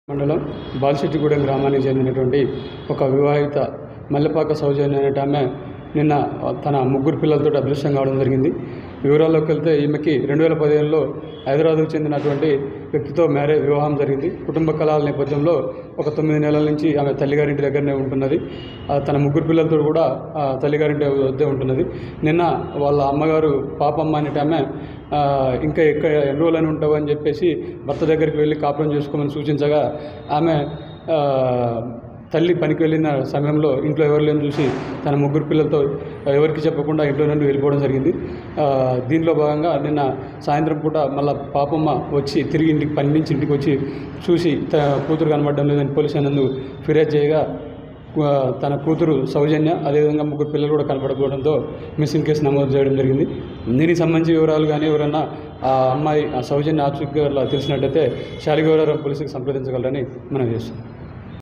మండలం బాలిశెట్టిగూడెం గ్రామానికి చెందినటువంటి ఒక వివాహిత మల్లెపాక సౌజన్య అనేట ఆమె నిన్న తన ముగ్గురు పిల్లలతో అదృశ్యం కావడం జరిగింది వివరాల్లోకి వెళ్తే ఈమెకి రెండు వేల పదిహేనులో హైదరాబాద్కు చెందినటువంటి వ్యక్తితో మ్యారేజ్ వివాహం జరిగింది కుటుంబ కళాల నేపథ్యంలో ఒక తొమ్మిది నెలల నుంచి ఆమె తల్లిగారింటి దగ్గరనే ఉంటున్నది ఆ, తన ముగ్గురు పిల్లలతో కూడా ఆ, తల్లిగారింటి వద్దే ఉంటున్నది నిన్న వాళ్ళ అమ్మగారు పాపమ్మ అనేట ఆమె ఆ, ఇంకా ఎక్కడ ఎన్ని రోజులని ఉంటావు అని చెప్పేసి భర్త దగ్గరికి వెళ్ళి కాపురం చేసుకోమని సూచించగా ఆమె ఆ, తల్లి పనికి వెళ్ళిన సమయంలో ఇంట్లో ఎవరు లేని చూసి తన ముగ్గురు పిల్లలతో ఎవరికి చెప్పకుండా ఇంట్లో నుండి వెళ్ళిపోవడం జరిగింది ఆ, దీనిలో భాగంగా నిన్న సాయంత్రం పూట మళ్ళీ పాపమ్మ వచ్చి తిరిగి ఇంటికి పని నుంచి ఇంటికి వచ్చి చూసి త కూతురు కనబడడం లేదని పోలీసు నందు ఫిర్యాదు చేయగా ఆ, తన కూతురు సౌజన్య అదేవిధంగా ముగ్గురు పిల్లలు కూడా కనపడకపోవడంతో మిస్సింగ్ కేసు నమోదు చేయడం జరిగింది దీనికి సంబంధించి వివరాలు కానీ ఎవరన్నా ఆ అమ్మాయి ఆ సౌజన్య ఆచూకీ తెలిసినట్టయితే శాలిగౌరవం పోలీసుకి సంప్రదించగలరని మనం చేస్తున్నాం